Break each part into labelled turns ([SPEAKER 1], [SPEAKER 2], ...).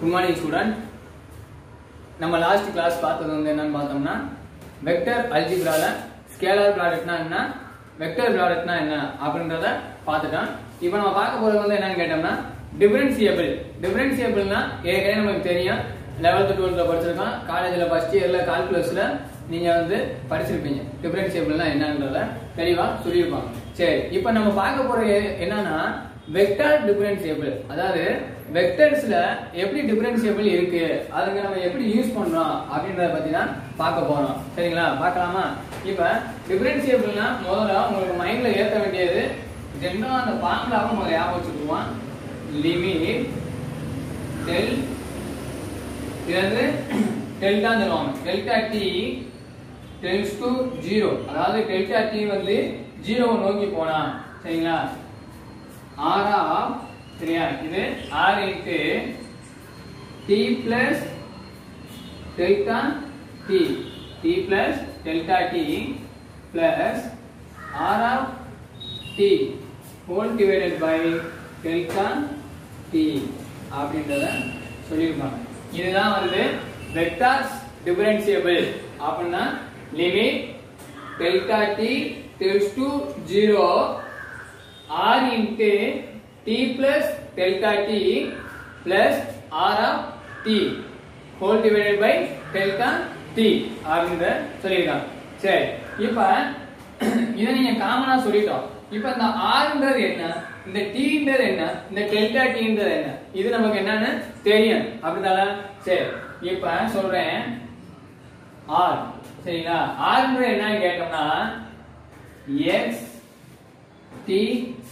[SPEAKER 1] good morning student நம்ம last class பார்த்தது வந்து என்னன்னு பார்த்தோம்னா வெக்டர் அல்ஜிப்ரால ஸ்கேலார் ப்ராடக்ட்னா என்ன வெக்டர் ப்ராடக்ட்னா என்ன அப்படின்றத பார்த்துட்டோம் இப்போ நம்ம பார்க்க போறது வந்து என்னன்னு கேட்டோம்னா டிஃபரன்சியபிள் டிஃபரன்சியபிள்னா ஏற்கனவே நமக்கு தெரியும் லெவல்த்து டுவெல்த்தில் படிச்சிருக்கோம் காலேஜில் ஃபர்ஸ்ட் இயரில் கால்குலஸில் நீங்கள் வந்து படிச்சிருப்பீங்க டிஃபரன்சியபிள்னா என்னன்றத தெளிவாக சொல்லியிருப்பாங்க சரி இப்போ நம்ம பார்க்க போறது என்னன்னா வெக்டர் டிஃபரன்சியபிள் அதாவது வெக்டர்ஸ்ல எப்படி டிஃபரன்சியபிள் இருக்கு அதுங்க நம்ம எப்படி யூஸ் பண்றோம் அப்படின்றத பத்தி தான் பார்க்க போறோம் சரிங்களா பார்க்கலாமா இப்போ டிஃபரன்சியபிள்னா முதல்ல உங்களுக்கு மைண்ட்ல ஏற்ற வேண்டியது ஜென்ரலா அந்த ஃபார்முலாவை முதல்ல ஞாபகம் வச்சுக்குவோம் லிமிட் டெல் இது வந்து டெல்டா சொல்லுவாங்க delta t tends to zero அதாவது டெல்டா டி வந்து ஜீரோவை நோக்கி போனா சரிங்களா ஆர் ஆஃப் சரியா இது r into t plus delta t t plus delta t plus r of t whole divided by delta t அப்படின்றத சொல்லியிருக்காங்க இதுதான் வந்து வெக்டார்ஸ் டிஃபரன்சியபிள் அப்படின்னா limit delta t tends to zero r into t plus delta t plus r of t whole divided by delta t அப்படின்ற சொல்லியிருக்காங்க சரி இப்ப இதை நீங்க காமனா சொல்லிட்டோம் இப்ப இந்த ஆர்ன்றது என்ன இந்த டீன்றது என்ன இந்த டெல்டா டீன்றது என்ன இது நமக்கு என்னன்னு தெரியும் அப்படிதானே சரி இப்ப சொல்றேன் ஆர் சரிங்களா ஆர்ன்றது என்னன்னு கேட்டோம்னா எக்ஸ் டி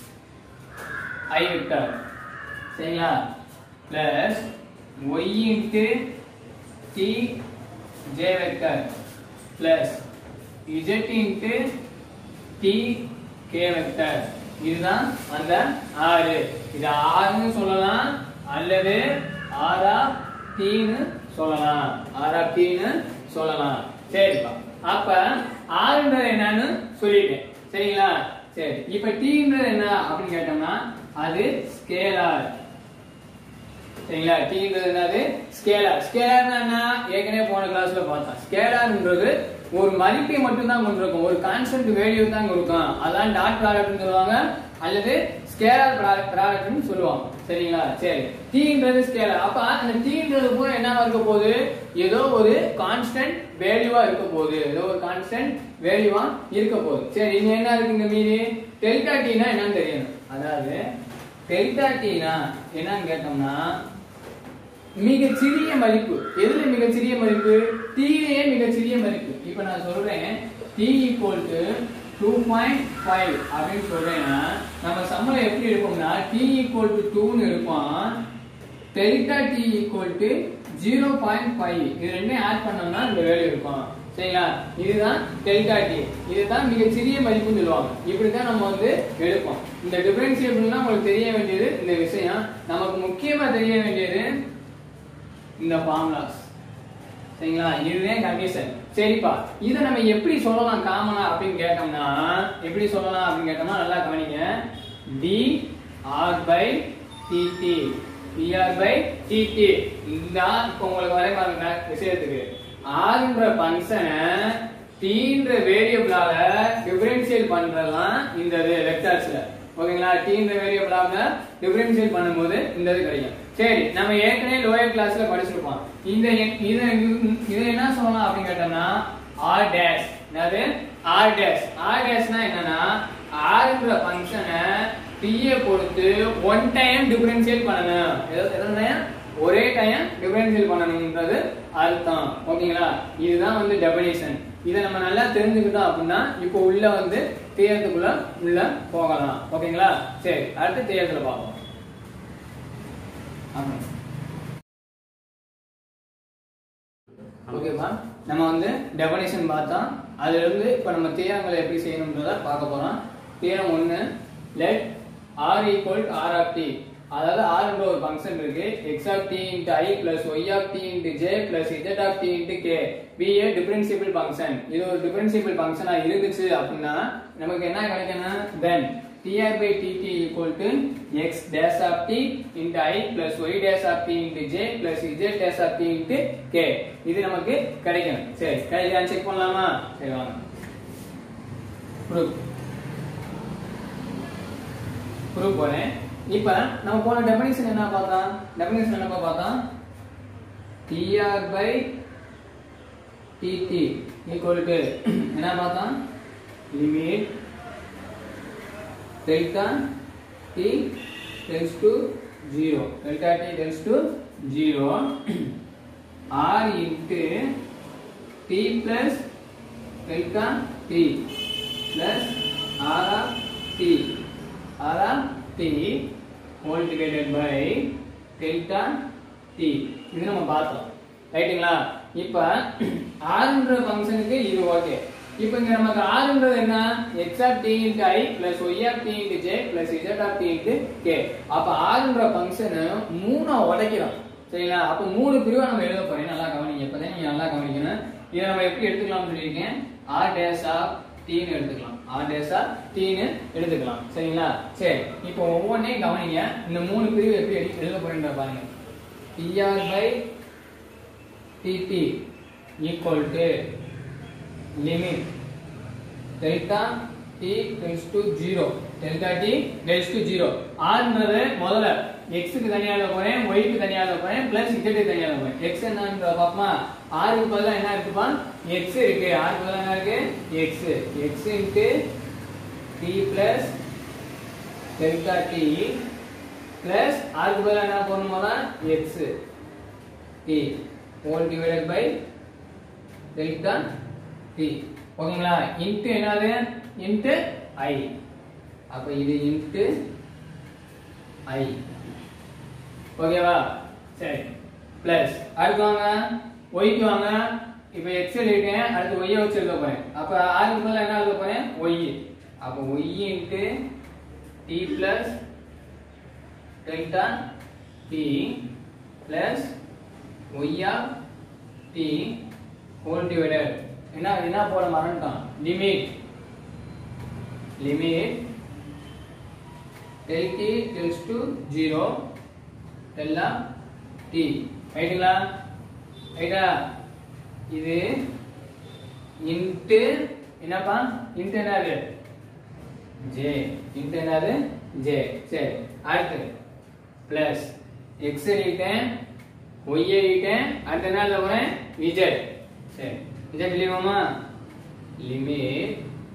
[SPEAKER 1] ஐ வெக்டர் சரிங்களா plus y into t j vector plus z into t k vector இதுதான் அந்த ஆறு இது ஆறுன்னு சொல்லலாம் அல்லது ஆறா டீன்னு சொல்லலாம் ஆறா டீன்னு சொல்லலாம் சரிப்பா அப்ப ஆறுன்றது என்னன்னு சொல்லிட்டேன் சரிங்களா சரி இப்ப டீன்றது என்ன அப்படின்னு கேட்டோம்னா அது ஸ்கேலார் சரிங்களா டீன்றது என்னது ஸ்கேலார் ஸ்கேலார்னா என்ன ஏற்கனவே போன கிளாஸ்ல பார்த்தோம் ஸ்கேலார்ன்றது ஒரு மதிப்பை மட்டும் தான் கொண்டிருக்கும் ஒரு கான்ஸ்டன்ட் வேல்யூ தான் கொடுக்கும் அதான் டாட் ப்ராடக்ட்னு சொல்லுவாங்க அல்லது ஸ்கேலார் ப்ராடக்ட்னு சொல்லுவாங்க சரிங்களா சரி டீன்றது ஸ்கேலார் அப்ப அந்த டீன்றது பூரா என்ன இருக்க போகுது ஏதோ ஒரு கான்ஸ்டன்ட் வேல்யூவா இருக்க போகுது ஏதோ ஒரு கான்ஸ்டன்ட் வேல்யூவா இருக்க போகுது சரி இங்க என்ன இருக்கு இங்க மீதி டெல்டா டீனா என்னன்னு தெரியணும் அதாவது டெல்டா டீனா என்னன்னு கேட்டோம்னா மிகச்சிறிய மதிப்பு எதுல மிகச்சிறிய மதிப்பு டீலேயே மிகச்சிறிய மதிப்பு இப்ப நான் சொல்றேன் t equal to two point five அப்படின்னு சொல்றேன்னா நம்ம சம்பளம் எப்படி இருக்கும்னா டி ஈக்குவல் டு டூன்னு இருப்போம் delta t equal to zero point five இது ரெண்டையும் ஆட் பண்ணோம்னா இந்த வேல்யூ இருக்கும் சரிங்களா இதுதான் டெல்டா டி இதுதான் மிகச்சிறிய மதிப்புன்னு சொல்லுவாங்க இப்படிதான் நம்ம வந்து எடுப்போம் இந்த டிஃபரன்சியபிள்னா உங்களுக்கு தெரிய வேண்டியது இந்த விஷயம் நமக்கு முக்கியமா தெரிய வேண்டியது இந்த ஃபார்முலாஸ் சரிங்களா இதுதான் கண்டிஷன் சரிப்பா இதை நம்ம எப்படி சொல்லலாம் காமனா அப்படின்னு கேட்டோம்னா எப்படி சொல்லலாம் அப்படின்னு கேட்டோம்னா நல்லா கவனிங்க d r by dt dr by dt இதுதான் இப்போ உங்களுக்கு வரை பாருங்க விஷயத்துக்கு ஆர்ன்ற ஃபங்க்ஷனை டீன்ற வேரியபிளால டிஃபரன்ஷியேட் பண்றதெல்லாம் இந்த வெக்டர்ஸ்ல ஓகேங்களா டீன்ற வேரியபிளாக டிஃபரன்ஷியேட் பண்ணும்போது இந்த இது கிடைக்கும் சரி நம்ம ஏற்கனவே லோயர் கிளாஸ்ல படிச்சிருப்போம் இந்த இதை இதை என்ன சொல்லலாம் அப்படின்னு கேட்டோம்னா ஆர் டேஷ் என்னது ஆர் டேஷ் ஆர் டேஷ்னா என்னன்னா ஆர்ன்ற ஃபங்க்ஷனை டீயை பொறுத்து ஒன் டைம் டிஃபரன்ஷியேட் பண்ணணும் எத்தனை ஒரே டைம் டிஃபரன்ஷியேட் பண்ணணும்ன்றது அர்த்தம் ஓகேங்களா இதுதான் வந்து டெபினிஷன் இதை நம்ம நல்லா தெரிஞ்சுக்கிட்டோம் அப்படின்னா இப்போ உள்ள வந்து தேர்தலுக்குள்ள உள்ள போகலாம் ஓகேங்களா சரி அடுத்து தேர்தல பார்ப்போம் ஓகேப்பா நம்ம வந்து டெபனிஷன் பார்த்தோம் அதுல இருந்து இப்ப நம்ம தீரங்களை எப்படி செய்யணும்ன்றத பார்க்க போறோம் தீரம் ஒண்ணு let r equal r of t அதாவது ஆர்ன்ற ஒரு ஃபங்க்ஷன் இருக்கு x of t into i plus y of t into j plus z of t into k be a differentiable function இது ஒரு டிஃபரன்சியபிள் ஃபங்க்ஷனா இருந்துச்சு அப்படின்னா நமக்கு என்ன கிடைக்கணும் தென் tr by tt equal to x dash of t into i plus y dash of t into j plus z dash of t into k இது நமக்கு கிடைக்கணும் சரி கிடைக்கா செக் பண்ணலாமா சரி வாங்க ப்ரூஃப் ப்ரூஃப் போறேன் இப்போ நம்ம போன டெஃபினிஷன் என்ன பார்த்தோம் டெஃபினிஷன் என்ன பார்த்தோம் tr by tt equal to என்ன பார்த்தோம் limit delta t tends to 0 delta t tends to 0 r into t plus delta t plus r of t r of t whole divided by delta t இது நம்ம பார்த்தோம் ரைட்டுங்களா இப்ப ஆறுன்ற ஃபங்க்ஷனுக்கு இது okay இப்போ இங்க நமக்கு ஆறுன்றது என்ன x of t into i plus y of t into j plus z of t into k அப்ப ஆறுன்ற ஃபங்க்ஷன் மூணா உடைக்கிறோம் சரிங்களா அப்ப மூணு பிரிவா நம்ம எழுத போறோம் நல்லா கவனிங்க இப்பதான் நீங்க நல்லா கவனிக்கணும் இதை நம்ம எப்படி எடுத்துக்கலாம்னு சொல்லியிருக்கேன் r dash of t ன்னு எடுத்துக்கலாம் r dash of t ன்னு எடுத்துக்கலாம் சரிங்களா சரி இப்போ ஒவ்வொன்றையும் கவனிங்க இந்த மூணு பிரிவு எப்படி எழுதி- எழுத போறேன்ற பாருங்க tr by tt equal to limit delta t tends to 0 delta t tends to 0 r ன்றது முதல்ல x க்கு தனியா எழுத போறேன் y க்கு தனியா எழுத போறேன் plus z க்கு தனியா எழுத போறேன் x என்னன்னு பாப்போமா r க்கு பதிலா என்ன இருக்குப்பா x இருக்கு r க்கு பதிலா என்ன இருக்கு x x into t plus delta t plus r க்கு பதிலா என்ன போடணுமா x t whole divided by delta t ஓகேங்களா இன்ட்டு என்னது இன்ட்டு i அப்ப இது இன்ட்டு i ஓகேவா சரி பிளஸ் அடுத்து வாங்க y க்கு வாங்க இப்ப x எழுதிட்டேன் அடுத்து y வச்சு எழுத போறேன் அப்ப r க்கு பதிலா என்ன எழுத போறேன் y அப்ப y into t plus delta t பிளஸ் y of t whole divided என்ன என்ன போட மறந்துட்டோம் limit limit del t tends to 0 del of t ரைட்டுங்களா ரைட்டா இது இன்ட்டு என்னப்பா இன்ட்டு என்னது ஜே இன்ட்டு என்னது ஜே சரி அடுத்து பிளஸ் எக்ஸ் எழுதிட்டேன் ஒய் எழுதிட்டேன் அடுத்து என்ன எழுத போறேன் இஜெட் சரி இஜெட் எழுதுவோமா limit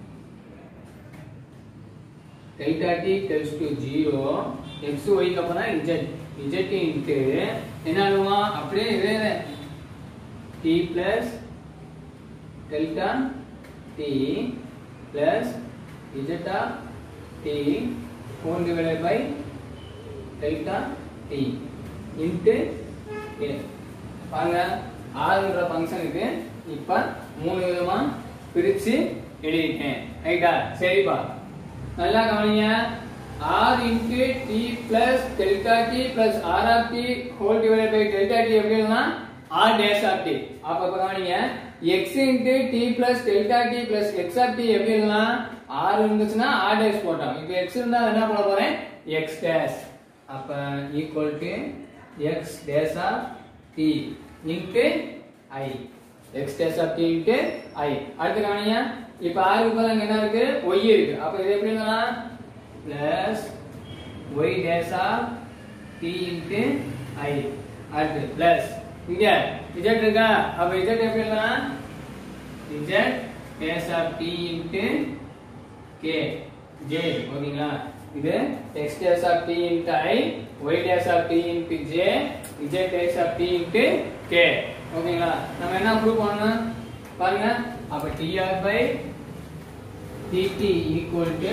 [SPEAKER 1] delta t tends to 0 x y க்கு அப்புறம் z z இன்ட்டு என்ன ஆகுமா அப்படியே இதே t plus delta t plus z of t whole divided by delta t into பாருங்க ஆறுன்ற ஃபங்க்ஷனுக்கு இப்ப மூணு விதமா பிரிச்சு எழுதிட்டேன் ரைட்டா சரிப்பா நல்லா கவனிங்க r into t plus delta t plus r of t whole divided by delta t எப்படி எழுதலாம் r dash of t அப்ப இப்ப கவனிங்க x into t plus delta t plus x of t எப்படி எழுதலாம் r இருந்துச்சுன்னா r dash போட்டோம் இப்போ x இருந்தா என்ன பண்ண போறேன் x dash அப்ப equal to x dash of t into i x dash of t into i அடுத்து கவனிங்க இப்ப r க்கு பதிலா அங்க என்ன இருக்கு y இருக்கு அப்ப இது எப்படி எழுதலாம் plus y dash of t into i அடுத்து plus இங்க z இருக்கா அப்ப z எப்படி எழுதலாம் z dash of t into k j ஓகேங்களா இது x dash of t into i y dash of t into j z dash of t into k ஓகேங்களா நம்ம என்ன ப்ரூவ் பண்ணணும் பாருங்க அப்ப tr by dt equal to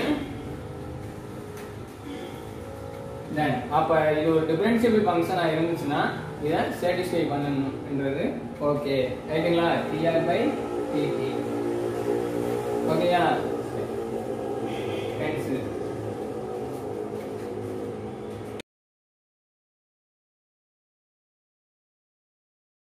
[SPEAKER 1] then அப்ப இது ஒரு டிஃபரன்ஷியபிள் ஃபங்க்ஷனா இருந்துச்சுன்னா இத சாட்டிஸ்ஃபை பண்ணணும்ன்றது ஓகே ரைட்டுங்களா tr by dt ஓகேயா ஃப்ரெண்ட்ஸ்